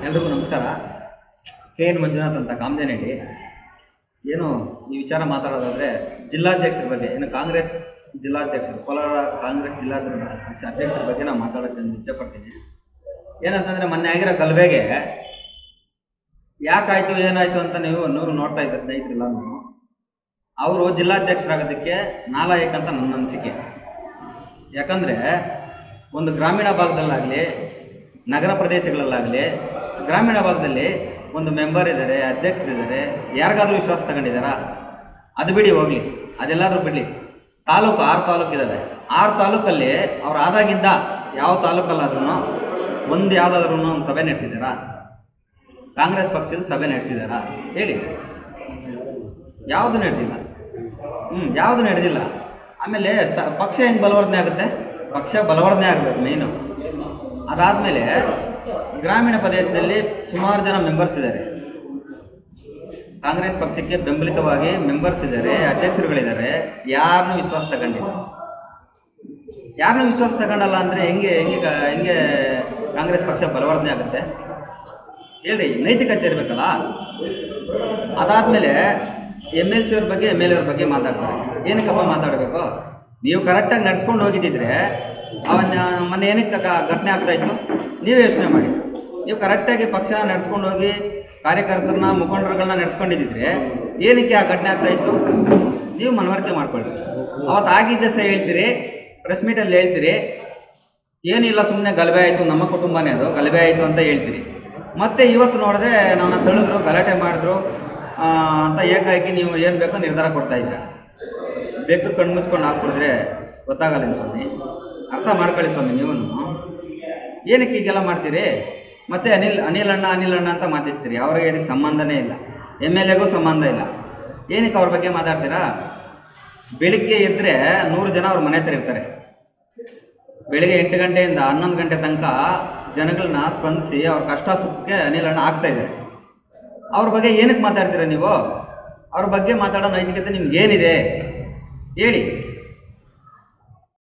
ಎಲ್ರಿಗೂ ನಮಸ್ಕಾರ K N Manjunath ಅಂತ ಕಾಮದೇನಹಳ್ಳಿ ಏನು ಈ ವಿಚಾರ ಮಾತಾಡೋದಾದರೆ ಜಿಲ್ಲಾಧ್ಯಕ್ಷರ ಬಗ್ಗೆ ಏನು ಕಾಂಗ್ರೆಸ್ ಜಿಲ್ಲಾಧ್ಯಕ್ಷರು ಕೋಲಾರ ಕಾಂಗ್ರೆಸ್ ಜಿಲ್ಲಾಧ್ಯಕ್ಷ ಅಧ್ಯಕ್ಷರ ಬಗ್ಗೆ ನಾನು ಮಾತಾಡೋಕ್ಕೆ ನಾನು ಇಚ್ಛೆಪಡ್ತೀನಿ ಏನಂತಂದರೆ ಮೊನ್ನೆ ಆಗಿರೋ ಗಲಭೆಗೆ ಯಾಕಾಯಿತು ಏನಾಯಿತು ಅಂತ ನೀವು ನೂರು ನೋಡ್ತಾ ಇದ್ದ ಸ್ನೇಹಿತರಿಲ್ಲ ನಾನು ಅವರು ಜಿಲ್ಲಾಧ್ಯಕ್ಷರಾಗೋದಕ್ಕೆ ನಾಲಾಯಕ್ ಅಂತ ನನ್ನ ಅನಿಸಿಕೆ ಯಾಕಂದರೆ ಒಂದು ಗ್ರಾಮೀಣ ಭಾಗದಲ್ಲಾಗಲಿ ನಗರ ಪ್ರದೇಶಗಳಲ್ಲಾಗಲಿ ಗ್ರಾಮೀಣ ಭಾಗದಲ್ಲಿ ಒಂದು ಮೆಂಬರ್ ಇದ್ದಾರೆ ಅಧ್ಯಕ್ಷರಿದ್ದಾರೆ ಯಾರಿಗಾದ್ರೂ ವಿಶ್ವಾಸ ತಗೊಂಡಿದ್ದಾರಾ ಅದು ಬಿಡಿ ಹೋಗಲಿ ಅದೆಲ್ಲಾದ್ರೂ ಬಿಡಲಿ ತಾಲೂಕು ಆರು ತಾಲೂಕು ಇದ್ದಾವೆ ಆರು ತಾಲೂಕಲ್ಲಿ ಅವ್ರು ಆದಾಗಿಂದ ಯಾವ ತಾಲೂಕಲ್ಲಾದ್ರೂ ಒಂದು ಯಾವುದಾದ್ರೂ ಒಂದು ಸಭೆ ನಡೆಸಿದ್ದಾರಾ ಕಾಂಗ್ರೆಸ್ ಪಕ್ಷದ ಸಭೆ ನಡೆಸಿದ್ದಾರಾ ಹೇಳಿ ಯಾವುದು ನಡೆದಿಲ್ಲ ಹ್ಞೂ ಯಾವುದು ನಡೆದಿಲ್ಲ ಆಮೇಲೆ ಸ ಪಕ್ಷ ಹೆಂಗೆ ಬಲವರ್ಧನೆ ಆಗುತ್ತೆ ಪಕ್ಷ ಬಲವರ್ಧನೆ ಆಗಬೇಕು ಮೇಯ್ನು ಅದಾದಮೇಲೆ ಗ್ರಾಮೀಣ ಪ್ರದೇಶದಲ್ಲಿ ಸುಮಾರು ಜನ ಮೆಂಬರ್ಸ್ ಇದ್ದಾರೆ ಕಾಂಗ್ರೆಸ್ ಪಕ್ಷಕ್ಕೆ ಬೆಂಬಲಿತವಾಗಿ ಮೆಂಬರ್ಸ್ ಇದ್ದಾರೆ ಅಧ್ಯಕ್ಷರುಗಳಿದ್ದಾರೆ ಯಾರನ್ನೂ ವಿಶ್ವಾಸ ತಗೊಂಡಿಲ್ಲ ಯಾರನ್ನೂ ವಿಶ್ವಾಸ ತಗೊಂಡಲ್ಲ ಅಂದರೆ ಹೆಂಗೆ ಹೆಂಗೆ ಕ- ಹೆಂಗೆ ಕಾಂಗ್ರೆಸ್ ಪಕ್ಷ ಬಲವರ್ಧನೆ ಆಗುತ್ತೆ ಹೇಳ್ರಿ ನೈತಿಕತೆ ಇರಬೇಕಲ್ಲ ಅದಾದಮೇಲೆ ಎಮ್ ಎಲ್ ಸಿ ಅವ್ರ ಬಗ್ಗೆ ಎಮ್ ಎಲ್ ಎ ಅವ್ರ ಬಗ್ಗೆ ಮಾತಾಡ್ತಾರೆ ಏನಕ್ಕಪ್ಪ ಮಾತಾಡಬೇಕು ನೀವು ಕರೆಕ್ಟಾಗಿ ನಡ್ಸ್ಕೊಂಡು ಹೋಗಿದ್ದಿದ್ರೆ ಅವನ್ನ ಮೊನ್ನೆ ಏನಕ್ಕೆ ಕ- ಘಟನೆ ಆಗ್ತಾ ಇತ್ತು ನೀವೇ ಯೋಚನೆ ಮಾಡಿ ನೀವು ಕರೆಕ್ಟಾಗಿ ಪಕ್ಷ ನಡ್ಸ್ಕೊಂಡು ಹೋಗಿ ಕಾರ್ಯಕರ್ತರನ್ನ ಮುಖಂಡರುಗಳನ್ನ ನಡ್ಸ್ಕೊಂಡಿದ್ದಿದ್ರೆ ಏನಕ್ಕೆ ಆ ಘಟನೆ ಆಗ್ತಾ ಇತ್ತು ನೀವು ಮನವರಿಕೆ ಮಾಡ್ಕೊಳ್ಳಿ ಅವತ್ತು ಆಗಿದ್ದೆ ಸಹ ಹೇಳ್ತೀರಿ ಪ್ರೆಸ್ ಮೀಟಲ್ಲಿ ಹೇಳ್ತೀರಿ ಏನಿಲ್ಲ ಸುಮ್ಮನೆ ಗಲಭೆ ಆಯಿತು ನಮ್ಮ ಕುಟುಂಬನೇ ಅದು ಗಲಭೆ ಆಯಿತು ಅಂತ ಹೇಳ್ತೀರಿ ಮತ್ತೆ ಇವತ್ತು ನೋಡಿದ್ರೆ ನನ್ನ ತಳಿದ್ರು ಗಲಾಟೆ ಮಾಡಿದ್ರು ಆ, ಅಂತ ಏಕಾಏಕಿ ನೀವು ಏನು ಬೇಕೋ ನಿರ್ಧಾರ ಕೊಡ್ತಾ ಇದ್ದೀರ ಬೆಕ್ಕು ಕಣ್ಣು ಮುಚ್ಕೊಂಡು ಹಾಕ್ಬಿಡಿದ್ರೆ ಗೊತ್ತಾಗಲ್ಲ ಸ್ವಾಮಿ ಅರ್ಥ ಮಾಡ್ಕೊಳ್ಳಿ ಸ್ವಾಮಿ ನೀವು ಏನಕ್ಕೆ ಹೀಗೆಲ್ಲ ಮಾಡ್ತೀರಿ ಮತ್ತೆ ಅನಿಲ್ ಅನಿಲ್ ಅಣ್ಣ ಅನಿಲ್ ಅಣ್ಣ ಅಂತ ಮಾತಾಡ್ತೀರಿ ಅವ್ರಿಗೆ ಇದಕ್ಕೆ ಸಂಬಂಧನೇ ಇಲ್ಲ ಎಮ್ ಎಲ್ ಎಗೂ ಸಂಬಂಧ ಇಲ್ಲ ಏನಕ್ಕೆ ಅವ್ರ ಬಗ್ಗೆ ಮಾತಾಡ್ತೀರಾ ಬೆಳಿಗ್ಗೆ ಎದ್ದರೆ ನೂರು ಜನ ಅವ್ರ ಮನೆ ಹತ್ರ ಇರ್ತಾರೆ ಬೆಳಿಗ್ಗೆ ಎಂಟು ಗಂಟೆಯಿಂದ ಹನ್ನೊಂದು ಗಂಟೆ ತನಕ ಜನಗಳನ್ನ ಸ್ಪಂದಿಸಿ ಅವ್ರ ಕಷ್ಟ ಸುಖಕ್ಕೆ ಅನಿಲ್ ಅಣ್ಣ ಆಗ್ತಾ ಇದ್ದಾರೆ ಅವ್ರ ಬಗ್ಗೆ ಏನಕ್ಕೆ ಮಾತಾಡ್ತೀರಾ ನೀವು ಅವ್ರ ಬಗ್ಗೆ ಮಾತಾಡೋ ನೈತಿಕತೆ ನಿಮ್ಗೆ ಏನಿದೆ ಹೇಳಿ